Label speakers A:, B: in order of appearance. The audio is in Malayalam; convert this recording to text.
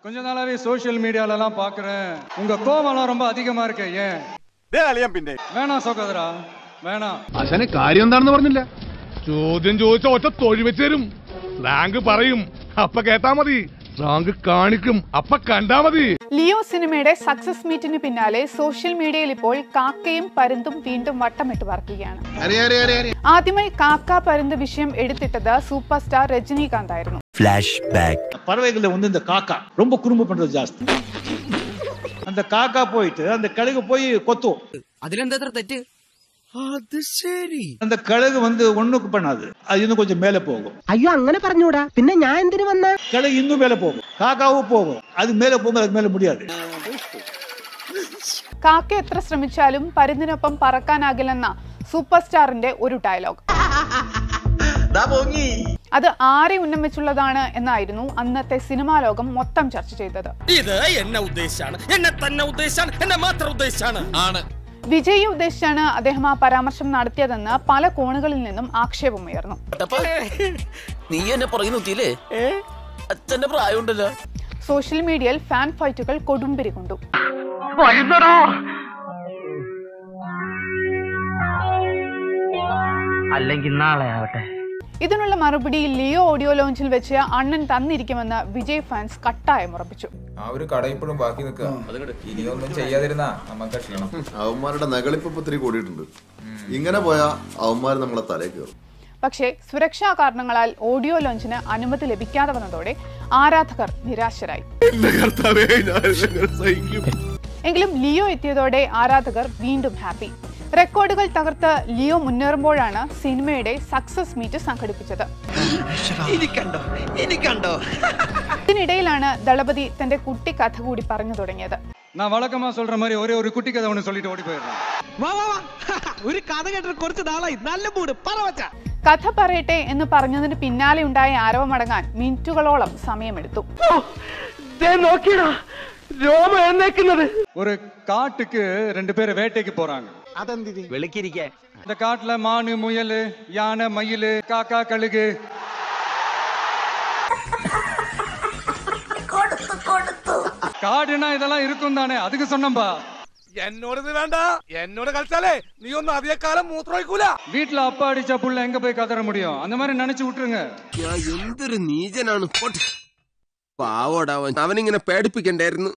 A: கொஞ்ச நாளாவே சோஷியல் மீடியால எல்லாம் பாக்குறேன் உங்க கோவம்லாம் ரொம்ப அதிகமா இருக்கு ஏன்
B: പിന്നെ
A: வேணாம் சகோதரா வேணாம்
C: അച്ഛനെ കാര്യം എന്താണെന്ന് പറഞ്ഞില്ല ചോദ്യം ചോദിച്ച ഒറ്റ തൊഴി വെച്ച് തരും സ്ലാങ്ക് പറയും അപ്പ കേട്ടാ മതി സ്ലാങ്ക് കാണിക്കും അപ്പ കണ്ടാ മതി
D: ലിയോ സിനിമയുടെ സക്സസ് മീറ്റിന് പിന്നാലെ സോഷ്യൽ മീഡിയയിൽ ഇപ്പോൾ കാക്കയും പരുന്തും വീണ്ടും വട്ടമിട്ട് പറക്കുകയാണ് ആദ്യമായി കാക്ക പരുന്ത് വിഷയം എടുത്തിട്ടത് സൂപ്പർ സ്റ്റാർ രജനീകാന്ത് ആയിരുന്നു
E: பறவைகள்ல வந்து இந்த காக்கா ரொம்ப குறும்பு பண்றது ஜாஸ்தி அந்த காக்கா போயிட்டு அந்த கழுகு போய் கொத்தும்
F: അതിലെന്താ തെറ്റ്
E: அந்த கழுகு வந்து ஒண்ணுக்கு பண்ணாது அது இன்னும் கொஞ்சம் மேல போகும்
G: അയ്യോ അങ്ങനെ പറഞ്ഞൂടാ പിന്നെ ഞാൻ എന്തിനു വന്ന
E: கழுகு இன்னும் மேல போகும் காக்காவும் போகும் அது மேல போகும்போது அது மேல முடியாது
D: കാക്ക എത്ര ശ്രമിച്ചാലും പരുന്തിനൊപ്പം പറക്കാനാകില്ലെന്ന സൂപ്പർ സ്റ്റാറിന്റെ ഒരു ഡയലോഗ് അത് ആരെ ഉന്നം വെച്ചുള്ളതാണ് എന്നായിരുന്നു അന്നത്തെ സിനിമാ ലോകം മൊത്തം ചർച്ച ചെയ്തത്
F: ഇത് എന്നെ ഉദ്ദേശാണ് എന്നെ തന്നെ ഉദ്ദേശാണ് എന്നെ മാത്രം ഉദ്ദേശാണ് ആണ്
D: വിജയെ ഉദ്ദേശിച്ചാണ് അദ്ദേഹം ആ പരാമർശം നടത്തിയതെന്ന് പല കോണുകളിൽ നിന്നും ആക്ഷേപമുയർന്നു
F: നീ എന്നെ പറയുന്നില്ലേ അച്ഛന്റെ പ്രായമുണ്ടല്ലോ
D: സോഷ്യൽ മീഡിയയിൽ ഫാൻ ഫൈറ്റുകൾ കൊടുമ്പിരി കൊണ്ടു
G: അല്ലെങ്കിൽ നാളെ ആവട്ടെ
D: ഇതിനുള്ള മറുപടി ലിയോ ഓഡിയോ ലോഞ്ചിൽ വെച്ച് അണ്ണൻ തന്നിരിക്കുമെന്ന് വിജയ് ഫാൻസ് കട്ടായം ഉറപ്പിച്ചു
H: ആ ഒരു കട ഇപ്പോഴും ബാക്കി നിൽക്കുക ഇനിയൊന്നും ചെയ്യാതിരുന്നാ നമുക്ക് ക്ഷീണം
I: അവന്മാരുടെ നകളിപ്പം ഇത്തിരി കൂടിയിട്ടുണ്ട് ഇങ്ങനെ പോയാ അവന്മാർ നമ്മളെ തലേ കയറും
D: പക്ഷേ സുരക്ഷാ കാരണങ്ങളാൽ ഓഡിയോ ലോഞ്ചിന് അനുമതി ലഭിക്കാതെ വന്നതോടെ ആരാധകർ നിരാശരായി എങ്കിലും ലിയോ എത്തിയതോടെ ആരാധകർ വീണ്ടും ഹാപ്പി റെക്കോർഡുകൾ തകർത്ത് ലിയോ മുന്നേറുമ്പോഴാണ് സിനിമയുടെ സക്സസ് മീറ്റ് സംഘടിപ്പിച്ചത് ഇതിനിടയിലാണ് ദളപതി തന്റെ കുട്ടി കഥ കൂടി പറഞ്ഞു തുടങ്ങിയത്
A: நான் வழக்கமா சொல்ற மாதிரி ஒரே ஒரு குட்டி கதை ஒன்று சொல்லிட்டு ஓடி போயிடுறேன்
G: വാ വാ വാ ഒരു കഥ കേട്ടിട്ട് കുറച്ച് നാളായി നല്ല മൂട് പറ വച്ച
D: കഥ പറയട്ടെ എന്ന് പറഞ്ഞതിന് പിന്നാലെ ഉണ്ടായ ആരവമടങ്ങാൻ മിനിറ്റുകളോളം സമയമെടുത്തു
G: നോക്കിയടാ രോമ എന്നേക്കുന്നത്
A: ஒரு காட்டுக்கு ரெண்டு பேர் வேட்டைக்கு போறாங்க
G: വെളുക്കിരിക്കേ
A: இந்த காட்டுல மானு முயல் யானை மயில் காக்கா கழுகு காடுனா இதெல்லாம் இருக்கும் தானே அதுக்கு சொன்னம்பா
C: എന്നോട് ഇത് വേണ്ട എന്നോട് കളിച്ചാലേ നീ ഒന്നും അധിക കാലം മൂത്രമൊഴിക്കൂല
A: வீட்டுல அப்பா அடிச்சா புள்ள எங்க போய் கதற முடியும் அந்த மாதிரி நினைச்சு விட்டுருங்க
F: എന്തൊരു നീചനാണ് പാവോടാവൻ അവനിങ്ങനെ പേടിപ്പിക്കണ്ടായിരുന്നു